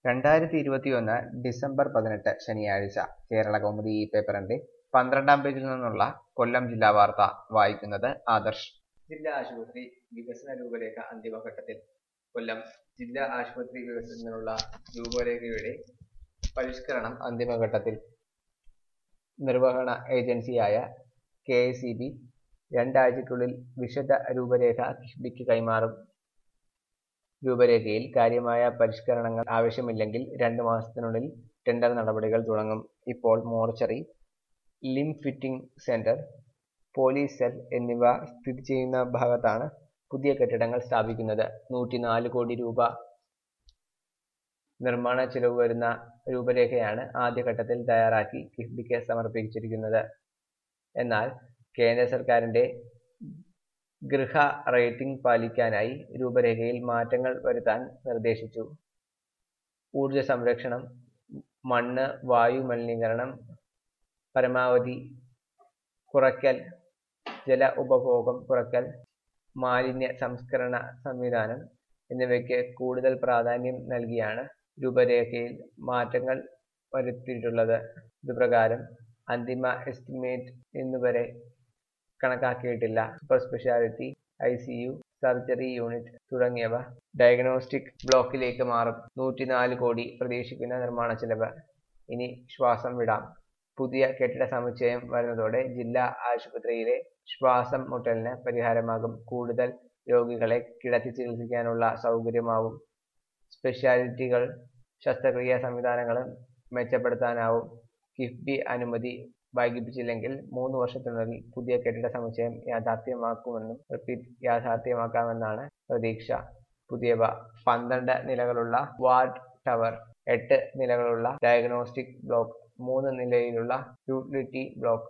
രണ്ടായിരത്തി ഇരുപത്തിയൊന്ന് ഡിസംബർ പതിനെട്ട് ശനിയാഴ്ച കേരള കൗമുദി ഈ പേപ്പറിന്റെ പന്ത്രണ്ടാം പേജിൽ നിന്നുള്ള കൊല്ലം ജില്ലാ വാർത്ത വായിക്കുന്നത് ആദർശ് ജില്ലാ ആശുപത്രി വികസന രൂപരേഖ അന്തിമഘട്ടത്തിൽ കൊല്ലം ജില്ലാ ആശുപത്രി വികസനത്തിനുള്ള രൂപരേഖയുടെ പരിഷ്കരണം അന്തിമഘട്ടത്തിൽ നിർവഹണ ഏജൻസിയായ കെ എസ് ഇ ബി രണ്ടാഴ്ചയ്ക്കുള്ളിൽ വിശദ രൂപരേഖ കിഫ്ബിക്ക് കൈമാറും രൂപരേഖയിൽ കാര്യമായ പരിഷ്കരണങ്ങൾ ആവശ്യമില്ലെങ്കിൽ രണ്ട് മാസത്തിനുള്ളിൽ ടെൻഡർ നടപടികൾ തുടങ്ങും ഇപ്പോൾ mortuary limb fitting centre police cell എന്നിവ സ്ഥിതി ചെയ്യുന്ന ഭാഗത്താണ് പുതിയ കെട്ടിടങ്ങൾ സ്ഥാപിക്കുന്നത് നൂറ്റിനാല് കോടി രൂപ നിർമ്മാണ ചിലവ് വരുന്ന രൂപരേഖയാണ് ആദ്യഘട്ടത്തിൽ തയ്യാറാക്കി കിഫ്ബിക്ക് സമർപ്പിച്ചിരിക്കുന്നത് എന്നാൽ കേന്ദ്ര സർക്കാരിന്റെ ഗൃഹ റേറ്റിംഗ് പാലിക്കാനായി രൂപരേഖയിൽ മാറ്റങ്ങൾ വരുത്താൻ നിർദ്ദേശിച്ചു ഊർജ സംരക്ഷണം മണ്ണ് വായു മലിനീകരണം പരമാവധി കുറയ്ക്കൽ ജല ഉപഭോഗം കുറയ്ക്കൽ മാലിന്യ സംസ്കരണ സംവിധാനം എന്നിവയ്ക്ക് കൂടുതൽ പ്രാധാന്യം നൽകിയാണ് രൂപരേഖയിൽ മാറ്റങ്ങൾ വരുത്തിയിട്ടുള്ളത് ഇതുപ്രകാരം അന്തിമ എസ്റ്റിമേറ്റ് ഇന്നുവരെ കണക്കാക്കിയിട്ടില്ല super speciality I C U surgery unit തുടങ്ങിയവ ഡയഗ്നോസ്റ്റിക് ബ്ലോക്കിലേക്ക് മാറും നൂറ്റിനാല് കോടി പ്രതീക്ഷിക്കുന്ന നിർമ്മാണ ചെലവ് ഇനി ശ്വാസം വിടാം പുതിയ കെട്ടിട സമുച്ചയം വരുന്നതോടെ ജില്ലാ ആശുപത്രിയിലെ ശ്വാസം മുട്ടലിന് പരിഹാരമാകും കൂടുതൽ രോഗികളെ കിടത്തി ചികിത്സിക്കാനുള്ള സൗകര്യമാവും സ്പെഷ്യാലിറ്റികൾ ശസ്ത്രക്രിയാ സംവിധാനങ്ങളും മെച്ചപ്പെടുത്താനാവും കിഫ്ബി അനുമതി വൈകിപ്പിച്ചില്ലെങ്കിൽ മൂന്ന് വർഷത്തിനുള്ളിൽ പുതിയ കെട്ടിട സമുച്ചയം യാഥാർത്ഥ്യമാക്കുമെന്നും റിപ്പീറ്റ് യാഥാർത്ഥ്യമാക്കാമെന്നാണ് പ്രതീക്ഷ പുതിയവ പന്ത്രണ്ട് നിലകളുള്ള വാർഡ് ടവർ എട്ട് നിലകളുള്ള ഡയഗ്നോസ്റ്റിക് ബ്ലോക്ക് മൂന്ന് നിലയിലുള്ള യൂട്ടിലിറ്റി ബ്ലോക്ക്